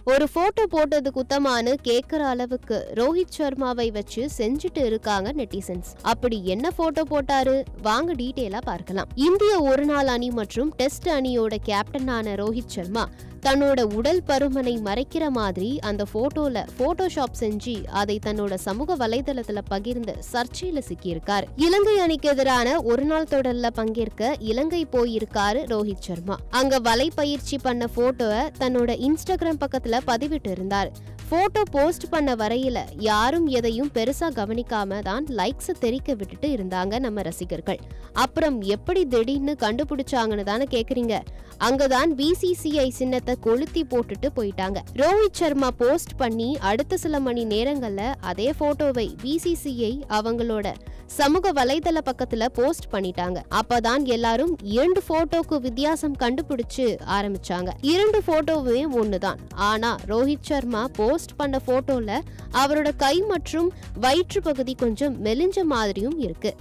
ஒரு போட்டோ போட்டது குத்தமானு கேக்குற அளவுக்கு ரோஹித் சர்மாவை வச்சு செஞ்சுட்டு இருக்காங்க நெட்டிசன்ஸ் அப்படி என்ன போட்டோ போட்டாரு வாங்க டீட்டெயிலா பார்க்கலாம் இந்திய ஒருநாள் அணி மற்றும் டெஸ்ட் அணியோட கேப்டனான ரோஹித் சர்மா தன்னோட உடல் பருமனை மறைக்கிற மாதிரி அந்த போட்டோல போட்டோஷாப் செஞ்சு அதை தன்னோட சமூக வலைதளத்துல பகிர்ந்து சர்ச்சையில சிக்கியிருக்காரு இலங்கை அணிக்கு எதிரான ஒரு நாள் தொடர்ல பங்கேற்க இலங்கை போயிருக்காரு ரோஹித் சர்மா அங்க வலை பயிற்சி பண்ண போட்டோவை தன்னோட இன்ஸ்டாகிராம் பக்கத்துல பதிவிட்டு இருந்தாரு போட்டோ போஸ்ட் பண்ண வரையில யாரும் எதையும் பெருசா கவனிக்காம தான் லைக்ஸ் தெரிக்க விட்டுட்டு இருந்தாங்க நம்ம ரசிகர்கள் அப்புறம் எப்படி திடீர்னு கண்டுபிடிச்சாங்கன்னு தானே கேக்குறீங்க அங்கதான் பிசிசிஐ சின்னத்தை கொளுத்தி போட்டுட்டு போயிட்டாங்க ரோஹித் சர்மா போஸ்ட் பண்ணி அடுத்த சில மணி நேரங்கள்ல அதே போட்டோவை பிசிசிஐ அவங்களோட சமூக வலைதள பக்கத்துல போஸ்ட் பண்ணிட்டாங்க அப்பதான் எல்லாரும் இரண்டு போட்டோக்கு வித்தியாசம் கண்டுபிடிச்சு ஆரம்பிச்சாங்க இரண்டு போட்டோவே ஒண்ணுதான் ஆனா ரோஹித் சர்மா போஸ்ட் பண்ண போட்டோல அவரோட கை மற்றும் வயிற்று பகுதி கொஞ்சம் மெலிஞ்ச மாதிரியும் இருக்கு